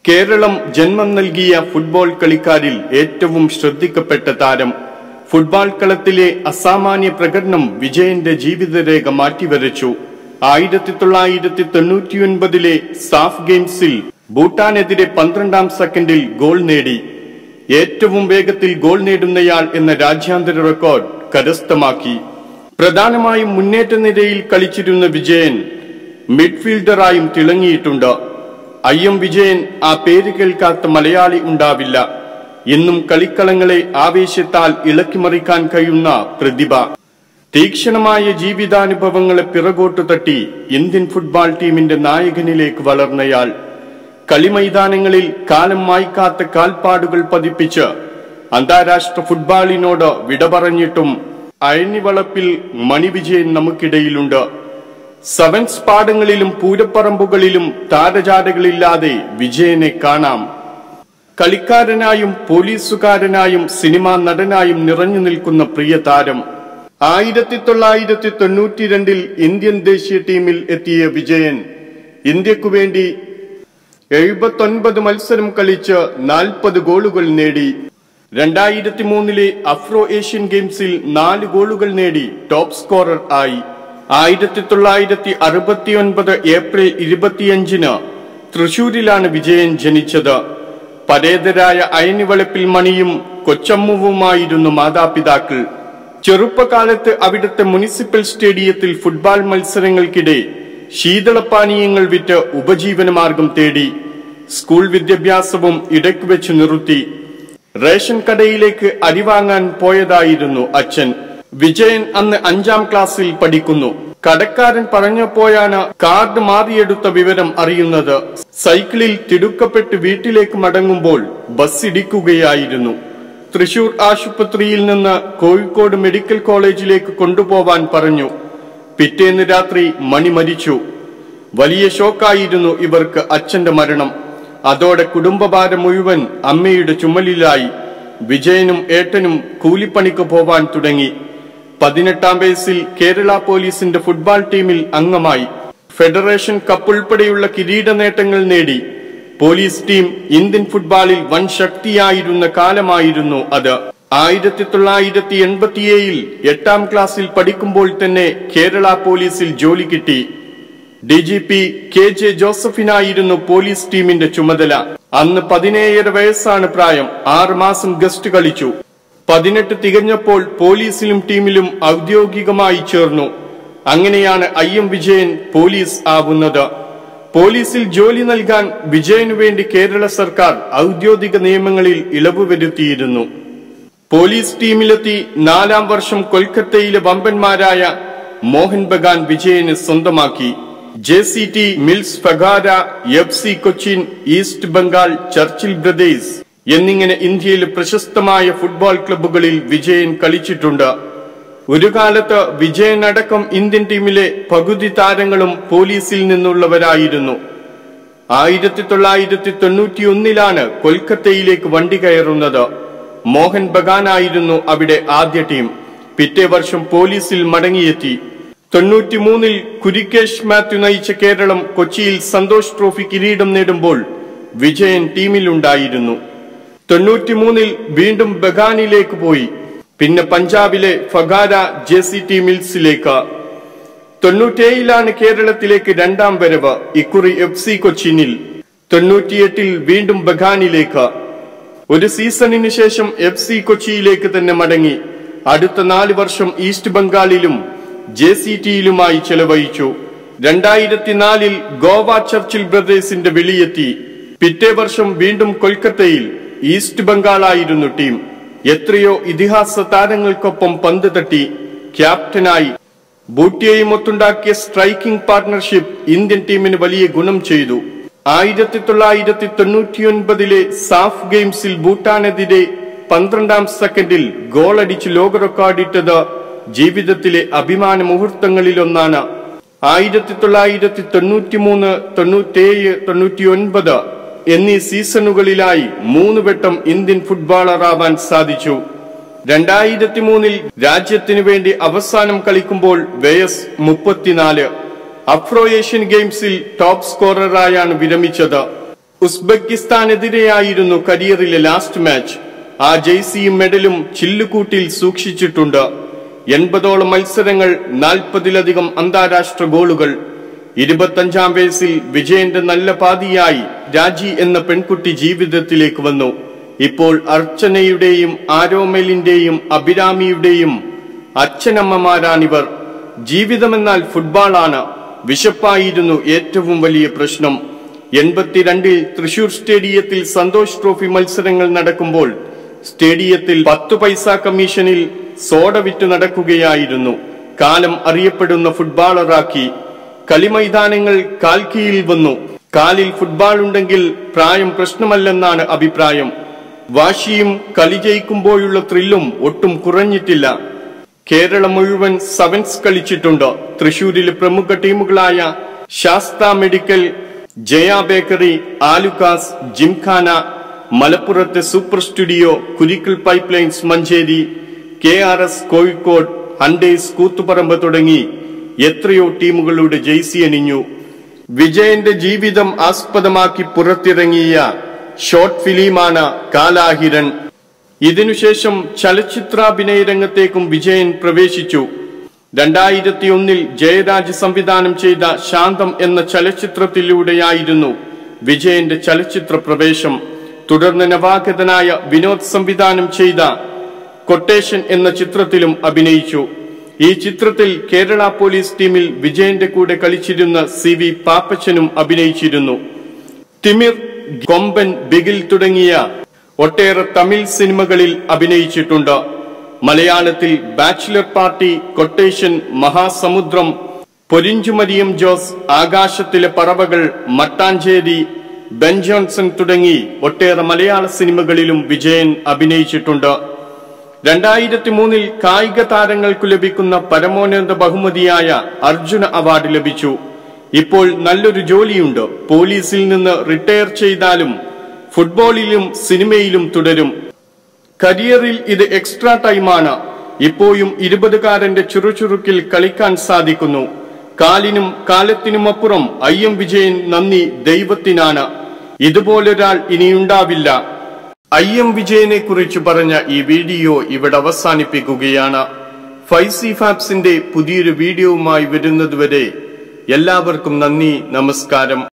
കേരളം ജന്മം നൽകിയ ഫുട്ബോൾ കളിക്കാരിൽ ഏറ്റവും ശ്രദ്ധിക്കപ്പെട്ട താരം ഫുട്ബോൾ കളത്തിലെ അസാമാന്യ പ്രകടനം വിജയന്റെ ജീവിതരേഖ മാറ്റിവരച്ചു ആയിരത്തി തൊള്ളായിരത്തി തൊണ്ണൂറ്റിയൊൻപതിലെ സാഫ് ഗെയിംസിൽ ഭൂട്ടാനെതിരെ പന്ത്രണ്ടാം സെക്കൻഡിൽ ഗോൾ നേടി ഏറ്റവും വേഗത്തിൽ ഗോൾ നേടുന്നയാൾ എന്ന രാജ്യാന്തര റെക്കോർഡ് കരസ്ഥമാക്കി പ്രധാനമായും മുന്നേറ്റ നിരയിൽ കളിച്ചിരുന്ന വിജയൻ മിഡ്ഫീൽഡറായും തിളങ്ങിയിട്ടുണ്ട് ഐ എം വിജയൻ ആ പേര് കേൾക്കാത്ത മലയാളി ഉണ്ടാവില്ല എന്നും കളിക്കളങ്ങളെ ആവേശത്താൽ ഇളക്കിമറിക്കാൻ കഴിയുന്ന പ്രതിഭ തീക്ഷണമായ ജീവിതാനുഭവങ്ങളെ പിറകോട്ടു തട്ടി ഇന്ത്യൻ ഫുട്ബോൾ ടീമിന്റെ നായകനിലേക്ക് വളർന്നയാൾ കളിമൈതാനങ്ങളിൽ കാലം മായ്ക്കാത്ത കാൽപ്പാടുകൾ പതിപ്പിച്ച് അന്താരാഷ്ട്ര ഫുട്ബോളിനോട് വിട പറഞ്ഞിട്ടും അയണിവളപ്പിൽ മണിവിജയൻ നമുക്കിടയിലുണ്ട് സെവൻസ് പാടങ്ങളിലും പൂരപ്പറമ്പുകളിലും താരജാടകളില്ലാതെ വിജയനെ കാണാം കളിക്കാരനായും പോലീസുകാരനായും സിനിമാ നടനായും നിറഞ്ഞു നിൽക്കുന്ന പ്രിയ താരം ആയിരത്തി തൊള്ളായിരത്തി തൊണ്ണൂറ്റി രണ്ടിൽ ഇന്ത്യൻ ദേശീയ ടീമിൽ എത്തിയ വിജയൻ ഇന്ത്യക്കു വേണ്ടി എഴുപത്തൊൻപത് മത്സരം കളിച്ച് നാൽപ്പത് ഗോളുകൾ നേടി രണ്ടായിരത്തി മൂന്നിലെ അഫ്രോ ഏഷ്യൻ ഗെയിംസിൽ നാല് ഗോളുകൾ നേടി ടോപ്പ് സ്കോറർ ആയി ആയിരത്തി തൊള്ളായിരത്തി അറുപത്തിയൊൻപത് ഏപ്രിൽ ഇരുപത്തിയഞ്ചിന് തൃശൂരിലാണ് വിജയൻ ജനിച്ചത് പരേതരായ അയനിവളപ്പിൽ മണിയും കൊച്ചമ്മുവുമായിരുന്നു മാതാപിതാക്കൾ ചെറുപ്പകാലത്ത് അവിടുത്തെ മുനിസിപ്പൽ സ്റ്റേഡിയത്തിൽ ഫുട്ബോൾ മത്സരങ്ങൾക്കിടെ ശീതളപാനീയങ്ങൾ വിറ്റ് ഉപജീവനമാർഗം തേടി സ്കൂൾ വിദ്യാഭ്യാസവും ഇടയ്ക്ക് വെച്ച് നിർത്തി റേഷൻ കടയിലേക്ക് അരി വാങ്ങാൻ പോയതായിരുന്നു അച്ഛൻ വിജയൻ അന്ന് അഞ്ചാം ക്ലാസ്സിൽ പഠിക്കുന്നു കടക്കാരൻ പറഞ്ഞപ്പോഴാണ് കാർഡ് മാറിയെടുത്ത വിവരം അറിയുന്നത് സൈക്കിളിൽ തിടുക്കപ്പെട്ട് വീട്ടിലേക്ക് മടങ്ങുമ്പോൾ ബസ് ഇടിക്കുകയായിരുന്നു തൃശൂർ ആശുപത്രിയിൽ നിന്ന് കോഴിക്കോട് മെഡിക്കൽ കോളേജിലേക്ക് കൊണ്ടുപോവാൻ പറഞ്ഞു പിറ്റേന്ന് രാത്രി മണി മരിച്ചു വലിയ ഷോക്കായിരുന്നു ഇവർക്ക് അച്ഛന്റെ മരണം അതോടെ കുടുംബഭാരം മുഴുവൻ അമ്മയുടെ ചുമലിലായി വിജയനും ഏട്ടനും കൂലിപ്പണിക്ക് പോവാൻ തുടങ്ങി പതിനെട്ടാം വയസ്സിൽ കേരള പോലീസിന്റെ ഫുട്ബോൾ ടീമിൽ അംഗമായി ഫെഡറേഷൻ കപ്പ് ഉൾപ്പെടെയുള്ള കിരീട നേട്ടങ്ങൾ നേടി പോലീസ് ടീം ഇന്ത്യൻ ഫുട്ബോളിൽ വൻ ശക്തിയായിരുന്ന കാലമായിരുന്നു അത് ആയിരത്തി തൊള്ളായിരത്തി എൺപത്തിയേഴിൽ എട്ടാം ക്ലാസ്സിൽ പഠിക്കുമ്പോൾ തന്നെ കേരള പോലീസിൽ ജോലി കിട്ടി D G P K J ജോസഫിനായിരുന്നു പോലീസ് ടീമിന്റെ ചുമതല അന്ന് പതിനേഴര വയസ്സാണ് പ്രായം ആറ് മാസം ഗസ്റ്റ് കളിച്ചു പതിനെട്ട് തികഞ്ഞപ്പോൾ പോലീസിലും ടീമിലും ഔദ്യോഗികമായി ചേർന്നു അങ്ങനെയാണ് ഐ എം വിജയൻ പോലീസ് ആവുന്നത് പോലീസിൽ ജോലി നൽകാൻ വിജയനു വേണ്ടി കേരള സർക്കാർ ഔദ്യോഗിക നിയമങ്ങളിൽ ഇളവ് വരുത്തിയിരുന്നു പോലീസ് ടീമിലെത്തി നാലാം വർഷം കൊൽക്കത്തയിലെ വമ്പന്മാരായ മോഹൻ ബഗാൻ വിജയന് സ്വന്തമാക്കി J C T mills Phagwara F C Cochin east Bengal Churchill brothers എന്നിങ്ങനെ ഇന്ത്യയിലെ പ്രശസ്തമായ ഫുട്ബോൾ ക്ലബ്ബുകളിൽ വിജയൻ കളിച്ചിട്ടുണ്ട് ഒരു കാലത്ത് വിജയൻ അടക്കം ഇന്ത്യൻ ടീമിലെ പകുതി താരങ്ങളും പോലീസിൽ നിന്നുള്ളവരായിരുന്നു ആയിരത്തി തൊള്ളായിരത്തി തൊണ്ണൂറ്റി ഒന്നിലാണ് കൊൽക്കത്തയിലേക്ക് വണ്ടി കയറുന്നത് മോഹൻ ബഗാനായിരുന്നു അവിടെ ആദ്യ ടീം പിറ്റേ വർഷം പോലീസിൽ മടങ്ങിയെത്തി തൊണ്ണൂറ്റിമൂന്നിൽ കുരിക്കേഷ് മാത്യു നയിച്ച കേരളം കൊച്ചിയിൽ സന്തോഷ് ട്രോഫി കിരീടം നേടുമ്പോൾ വിജയൻ ടീമിലുണ്ടായിരുന്നു തൊണ്ണൂറ്റിമൂന്നിൽ വീണ്ടും ബഗാനിലേക്ക് പോയി പിന്നെ പഞ്ചാബിലെ ഫഗാര ജെ സി ടി മിൽസിലേക്ക് തൊണ്ണൂറ്റേഴിലാണ് കേരളത്തിലേക്ക് രണ്ടാം വരവ് ഇക്കുറി എഫ് സി കൊച്ചിനിൽ തൊണ്ണൂറ്റിയെട്ടിൽ വീണ്ടും ബഗാനിലേക്ക് ഒരു സീസണിന് ശേഷം എഫ് സി കൊച്ചിയിലേക്ക് തന്നെ മടങ്ങി അടുത്ത നാല് വർഷം ഈസ്റ്റ് ബംഗാളിലും ജെ സി ടിയിലുമായി ചെലവഴിച്ചു രണ്ടായിരത്തി നാലിൽ ഗോവ ചർച്ചിൽ ബ്രദേഴ്സിന്റെ വിളിയെത്തി പിറ്റേ വർഷം വീണ്ടും കൊൽക്കത്തയിൽ ഈസ്റ്റ് ബംഗാളായിരുന്നു ടീം എത്രയോ ഇതിഹാസ താരങ്ങൾക്കൊപ്പം പന്ത് തട്ടി ക്യാപ്റ്റനായി ബൂട്ടിയയും ഒത്തുണ്ടാക്കിയ സ്ട്രൈക്കിംഗ് പാർട്ണർഷിപ്പ് ഇന്ത്യൻ ടീമിന് വലിയ ഗുണം ചെയ്തു ആയിരത്തി തൊള്ളായിരത്തി തൊണ്ണൂറ്റിയൊൻപതിലെ സാഫ് ഗെയിംസിൽ ഭൂട്ടാനെതിരെ പന്ത്രണ്ടാം സെക്കൻഡിൽ ഗോളടിച്ച് ലോക റെക്കോർഡിട്ടത് ജീവിതത്തിലെ അഭിമാന മുഹൂർത്തങ്ങളിലൊന്നാണ് ആയിരത്തി തൊള്ളായിരത്തി തൊണ്ണൂറ്റിമൂന്ന് തൊണ്ണൂറ്റേഴ് തൊണ്ണൂറ്റിയൊൻപത് എന്നീ സീസണുകളിലായി മൂന്ന് വട്ടം ഇന്ത്യൻ ഫുട്ബോളറാവാൻ സാധിച്ചു രണ്ടായിരത്തി മൂന്നിൽ രാജ്യത്തിനു വേണ്ടി അവസാനം കളിക്കുമ്പോൾ വയസ് മുപ്പത്തിനാല് അഫ്രോ ഏഷ്യൻ ഗെയിംസിൽ ടോപ്പ് സ്കോററായാണ് വിരമിച്ചത് ഉസ്ബെക്കിസ്ഥാനെതിരെയായിരുന്നു കരിയറിലെ ലാസ്റ്റ് മാച്ച് ആ ജെയ്സിയും മെഡലും ചില്ലുകൂട്ടിൽ സൂക്ഷിച്ചിട്ടുണ്ട് എൺപതോളം മത്സരങ്ങൾ നാൽപ്പതിലധികം അന്താരാഷ്ട്ര ഗോളുകൾ ഇരുപത്തഞ്ചാം വയസ്സിൽ വിജയന്റെ നല്ല പാതിയായി രാജി എന്ന പെൺകുട്ടി ജീവിതത്തിലേക്ക് വന്നു ഇപ്പോൾ അർച്ചനയുടെയും ആരോമലിന്റെയും അഭിരാമിയുടെയും അച്ഛനമ്മമാരാണിവർ ജീവിതമെന്നാൽ ഫുട്ബോളാണ് വിശപ്പായിരുന്നു ഏറ്റവും വലിയ പ്രശ്നം എൺപത്തിരണ്ടിൽ തൃശൂർ സ്റ്റേഡിയത്തിൽ സന്തോഷ് ട്രോഫി മത്സരങ്ങൾ നടക്കുമ്പോൾ സ്റ്റേഡിയത്തിൽ പത്തു പൈസ കമ്മീഷനിൽ സോഡ വിറ്റ് നടക്കുകയായിരുന്നു കാലം അറിയപ്പെടുന്ന ഫുട്ബോളറാക്കി കളിമൈതാനങ്ങൾ കാൽക്കീയിൽ വന്നു കാലിൽ ഫുട്ബോൾ ഉണ്ടെങ്കിൽ പ്രായം പ്രശ്നമല്ലെന്നാണ് അഭിപ്രായം വാശിയും കളി ജയിക്കുമ്പോഴുള്ള ത്രില്ലും ഒട്ടും കുറഞ്ഞിട്ടില്ല കേരളം മുഴുവൻ സെവൻസ് കളിച്ചിട്ടുണ്ട് തൃശൂരിലെ പ്രമുഖ ടീമുകളായ Shastha medical Jaya bakery Alukkas gymkhana മലപ്പുറത്തെ super studio Kurikkal pipe lines Manjeri K R S Kozhikode hunters Koothuparamba തുടങ്ങി എത്രയോ ടീമുകളുടെ ജെയ്സി അണിഞ്ഞു വിജയന്റെ ജീവിതം ആസ്പദമാക്കി പുറത്തിറങ്ങിയ ഷോർട്ട് ഫിലിമാണ് കാലാഹിരൺ ഇതിനുശേഷം ചലച്ചിത്രാഭിനയ രംഗത്തേക്കും വിജയൻ പ്രവേശിച്ചു രണ്ടായിരത്തി ഒന്നിൽ ജയരാജ് സംവിധാനം ചെയ്ത ശാന്തം എന്ന ചലച്ചിത്രത്തിലൂടെയായിരുന്നു വിജയന്റെ ചലച്ചിത്ര പ്രവേശം തുടർന്ന് നവാഗതനായ വിനോദ് സംവിധാനം ചെയ്ത കൊട്ടേഷൻ എന്ന ചിത്രത്തിലും അഭിനയിച്ചു ഈ ചിത്രത്തിൽ കേരള പോലീസ് ടീമിൽ വിജയന്റെ കൂടെ കളിച്ചിരുന്ന സി വി പാപ്പച്ചനും അഭിനയിച്ചിരുന്നു തിമിർ കൊമ്പൻ ബിഗിൽ തുടങ്ങിയ ഒട്ടേറെ തമിഴ് സിനിമകളിൽ അഭിനയിച്ചിട്ടുണ്ട് മലയാളത്തിൽ ബാച്ചിലർ പാർട്ടി കൊട്ടേഷൻ മഹാസമുദ്രം പൊരിഞ്ചുമരിയം ജോസ് ആകാശത്തിലെ പറവകൾ മട്ടാഞ്ചേരി ബെൻ ജോൺസൺ തുടങ്ങി ഒട്ടേറെ മലയാള സിനിമകളിലും വിജയൻ അഭിനയിച്ചിട്ടുണ്ട് രണ്ടായിരത്തി മൂന്നിൽ കായിക താരങ്ങൾക്കു ലഭിക്കുന്ന പരമോന്നത ബഹുമതിയായ അർജുന അവാർഡ് ലഭിച്ചു ഇപ്പോൾ നല്ലൊരു ജോലിയുണ്ട് പോലീസിൽ നിന്ന് റിട്ടയർ ചെയ്താലും ഫുട്ബോളിലും സിനിമയിലും തുടരും കരിയറിൽ ഇത് എക്സ്ട്രാ ടൈമാണ് ഇപ്പോഴും ഇരുപതുകാരന്റെ ചുറുചുറുക്കിൽ കളിക്കാൻ സാധിക്കുന്നു കാലിനും കാലത്തിനുമപ്പുറം ഐ എം വിജയൻ നന്ദി ദൈവത്തിനാണ് ഇതുപോലൊരാൾ ഇനിയുണ്ടാവില്ല ഐ എം വിജയനെ കുറിച്ച് പറഞ്ഞ ഈ വീഡിയോ ഇവിടെ അവസാനിപ്പിക്കുകയാണ് ഫൈസി ഫാബ്സിന്റെ പുതിയൊരു വീഡിയോവുമായി വരുന്നതുവരെ എല്ലാവർക്കും നന്ദി നമസ്കാരം